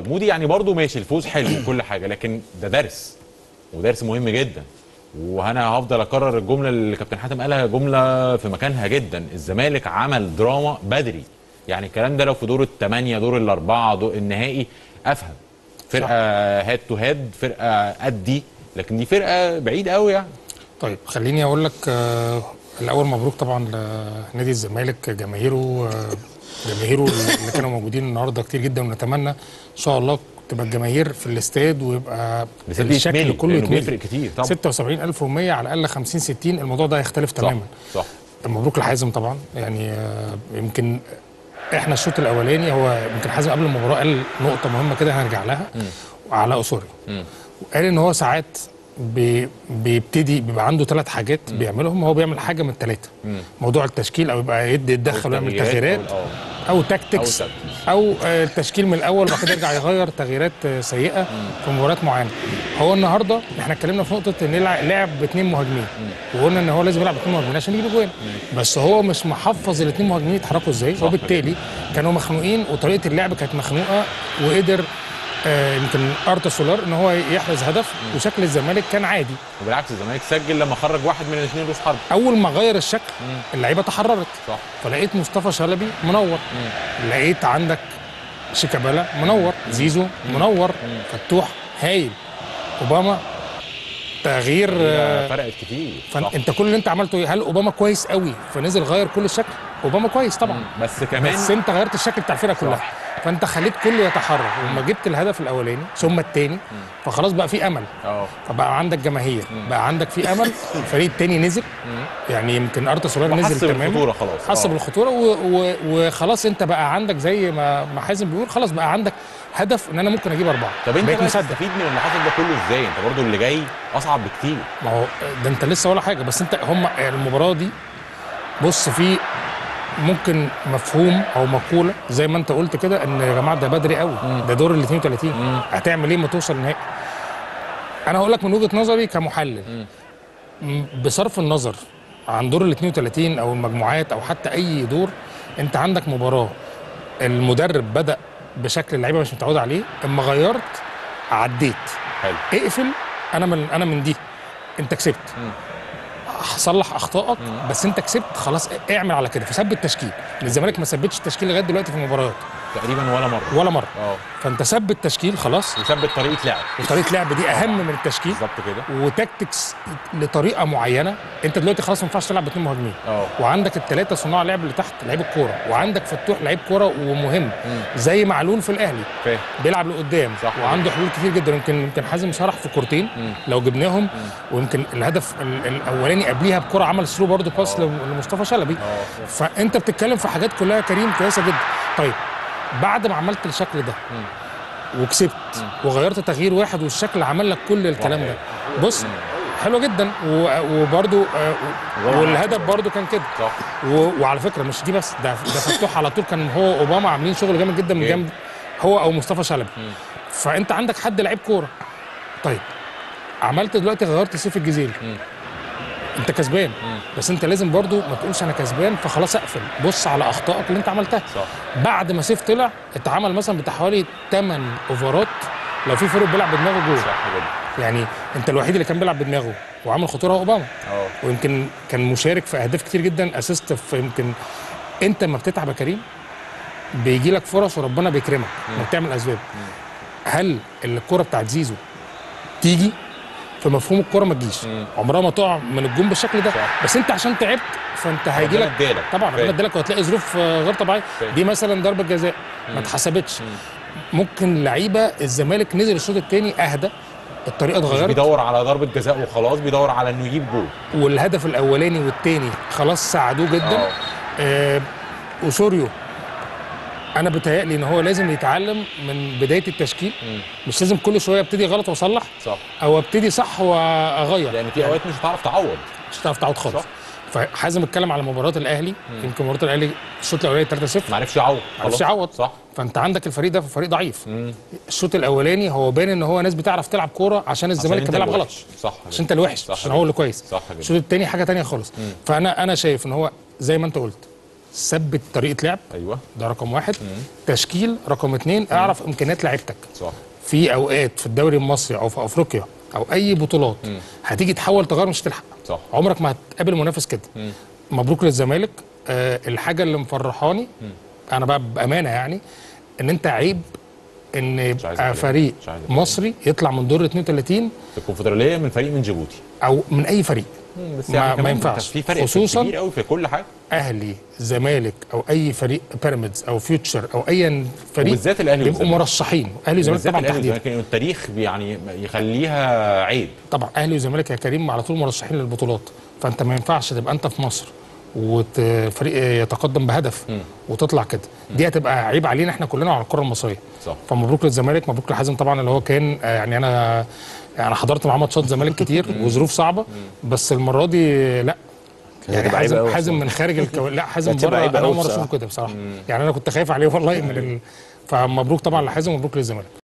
مودي يعني برضو ماشي الفوز حلو وكل حاجه لكن ده درس ودرس مهم جدا وانا هفضل اكرر الجمله اللي كابتن حاتم قالها جمله في مكانها جدا الزمالك عمل دراما بدري يعني الكلام ده لو في دور الثمانيه دور الاربعه دور النهائي افهم فرقه هاد تو هاد فرقه قدي لكن دي فرقه بعيد قوي يعني طيب خليني اقول لك آه، الاول مبروك طبعا لنادي الزمالك جماهيره آه، جماهيره اللي كانوا موجودين النهارده كتير جدا ونتمنى ان شاء الله تبقى الجماهير في الاستاد ويبقى بس دي الشكل يتملي، كله لأنه يتملي بيفرق كتير طبعا 76100 على الاقل 50 60 الموضوع ده هيختلف صح تماما صح مبروك لحازم طبعا يعني آه، يمكن احنا الشوط الاولاني هو يمكن حازم قبل المباراه قال نقطه مهمه كده هنرجع لها على اسوري وقال ان هو ساعات بي- بيبتدي بيبقى عنده ثلاث حاجات بيعملهم هو بيعمل حاجه من الثلاثه موضوع التشكيل او يبقى يدي يتدخل ويعمل التغييرات تغييرات أو- آه. او تاكتكس أو او آه، التشكيل من الاول وبعد كده يرجع يغير تغييرات آه، سيئه في مباريات معينه هو النهارده احنا اتكلمنا في نقطه ان يلع- لعب باثنين مهاجمين وقلنا ان هو لازم يلعب باثنين مهاجمين عشان يجيب جوان بس هو مش محفظ الاثنين مهاجمين يتحركوا ازاي وبالتالي كانوا مخنوقين وطريقه اللعب كانت مخنوقه وقدر آه، يمكن ارتا سولار ان هو يحرز هدف وشكل الزمالك كان عادي وبالعكس الزمالك سجل لما خرج واحد من الاثنين روس حرب اول ما غير الشكل اللعيبه تحررت صح فلقيت مصطفى شلبي منور لقيت عندك شيكابالا منور زيزو منور فتوح هايل اوباما تغيير آه، فرقت كتير صح. فانت كل اللي انت عملته ايه هل اوباما كويس قوي فنزل غير كل الشكل اوباما كويس طبعا بس كمان بس انت غيرت الشكل بتاع الفرقه كلها فانت خليت كله يتحرك ولما جبت الهدف الاولاني ثم الثاني فخلاص بقى في امل اه فبقى عندك جماهير بقى عندك في امل الفريق الثاني نزل يعني يمكن ارتا سولار وحس نزل تماما بالخطورة خلاص. حس آه. بالخطوره و... و... وخلاص انت بقى عندك زي ما ما حازم بيقول خلاص بقى عندك هدف ان انا ممكن اجيب اربعه طب انت بقيت بقى مصدق تستفيد من اللي حصل ده كله ازاي انت برضو اللي جاي اصعب بكتير ما هو ده انت لسه ولا حاجه بس انت هم المباراه دي بص في ممكن مفهوم او مقوله زي ما انت قلت كده ان يا جماعه ده بدري قوي ده دور ال 32 هتعمل ايه ما توصل النهائي انا هقول لك من وجهه نظري كمحلل م- بصرف النظر عن دور ال 32 او المجموعات او حتى اي دور انت عندك مباراه المدرب بدا بشكل اللعيبه مش متعود عليه اما غيرت عديت حلو اقفل انا من انا من دي انت كسبت صلح اخطائك بس انت كسبت خلاص اعمل على كده فثبت تشكيل الزمالك ما ثبتش التشكيل لغايه دلوقتي في المباريات تقريبا ولا مره ولا مره اه فانت ثبت تشكيل خلاص وثبت طريقه لعب وطريقه لعب دي اهم من التشكيل بالظبط كده وتكتكس لطريقه معينه انت دلوقتي خلاص ما ينفعش تلعب باثنين مهاجمين اه وعندك الثلاثه صناع لعب اللي تحت لعيب الكوره وعندك فتوح لعيب كوره ومهم زي معلول في الاهلي فاهم بيلعب لقدام صح. وعنده حلول كتير جدا يمكن يمكن حازم شرح في كورتين لو جبناهم ويمكن الهدف ال- الاولاني قبليها بكره عمل ثرو برضه باس لمصطفى شلبي فانت بتتكلم في حاجات كلها كريم كويسه جدا طيب بعد ما عملت الشكل ده وكسبت وغيرت تغيير واحد والشكل عمل لك كل الكلام ده بص حلو جدا و- وبرضه آه، و- والهدف برضه كان كده صح و... وعلى فكره مش دي بس ده ده فتوح على طول كان هو اوباما عاملين شغل جامد جدا من جامد. جنب هو او مصطفى شلبي فانت عندك حد لعيب كوره طيب عملت دلوقتي غيرت سيف الجزيري انت كسبان بس انت لازم برضو ما تقولش انا كسبان فخلاص اقفل بص على اخطائك اللي انت عملتها صح بعد ما سيف طلع اتعمل مثلا بتاع حوالي 8 اوفرات لو في فريق بيلعب بدماغه جول صح جدا يعني انت الوحيد اللي كان بيلعب بدماغه وعامل خطوره هو اوباما اه ويمكن كان مشارك في اهداف كتير جدا اسيست في يمكن انت لما بتتعب يا كريم بيجي لك فرص وربنا بيكرمك انك تعمل اسباب هل الكره بتاعت زيزو تيجي في مفهوم الكره ما تجيش عمرها ما تقع من الجون بالشكل ده صح. بس انت عشان تعبت فانت هيجي ربنا لك ادالك. طبعا فاهم. ربنا ادالك وهتلاقي ظروف آه، غير طبيعيه فاهم. دي مثلا ضربه جزاء ما اتحسبتش ممكن لعيبه الزمالك نزل الشوط الثاني اهدى الطريقه مش اتغيرت بيدور على ضربه جزاء وخلاص بيدور على انه يجيب جول والهدف الاولاني والثاني خلاص ساعدوه جدا اه. آه وسوريو انا بتهيألي ان هو لازم يتعلم من بدايه التشكيل مش لازم كل شويه ابتدي غلط واصلح صح او ابتدي صح واغير لان في اوقات مش هتعرف تعوض مش هتعرف تعود خالص صح. فحازم اتكلم على مباراه الاهلي يمكن مباراه الاهلي الشوط الاولاني 3-0 ما عرفش يعوض ما عرفش خلاص. يعوض صح فانت عندك الفريق ده فريق ضعيف الشوط الاولاني هو باين ان هو ناس بتعرف تلعب كوره عشان الزمالك انت كان بيلعب الوحش. غلط صح عشان انت الوحش صح عشان جدا. هو اللي كويس صح جدا. الشوط الثاني حاجه تانية خالص فانا انا شايف ان هو زي ما انت قلت ثبت طريقه لعب ايوه ده رقم واحد تشكيل رقم اتنين اعرف امكانيات لعيبتك صح في اوقات في الدوري المصري او في افريقيا او اي بطولات هتيجي تحاول تغير مش هتلحق صح عمرك ما هتقابل منافس كده مبروك للزمالك آه الحاجه اللي مفرحاني انا بقى بامانه يعني ان انت عيب ان عايز يبقى أتكلم. فريق مش عايز أتكلم. مصري يطلع من دور 32 في الكونفدراليه من فريق من جيبوتي او من اي فريق بس ما- يعني ما كمان ينفعش. في فرق خصوصاً- كبير قوي في كل حاجه اهلي زمالك او اي فريق بيراميدز او فيوتشر او اي فريق وبالذات الأهلي بيبقوا والزمالك. مرشحين اهلي وزمالك بالذات طبعا الاهلي تحديدا والزمالك، التاريخ يعني يخليها عيب طبعا اهلي وزمالك يا كريم على طول مرشحين للبطولات فانت ما ينفعش تبقى انت في مصر وفريق يتقدم بهدف وتطلع كده دي هتبقى عيب علينا احنا كلنا وعلى الكره المصريه صح. فمبروك للزمالك مبروك لحازم طبعا اللي هو كان آه، يعني انا يعني حضرت معاه ماتشات زمالك كتير وظروف صعبه بس المره دي لا يعني هتبقى عيبة حازم أوي حازم بصراحة. من خارج الكو... لا حازم هتبقى بره عيبة انا أوي اول مره بصراحة. اشوفه كده بصراحه يعني انا كنت خايف عليه والله من ال... فمبروك طبعا لحازم ومبروك للزمالك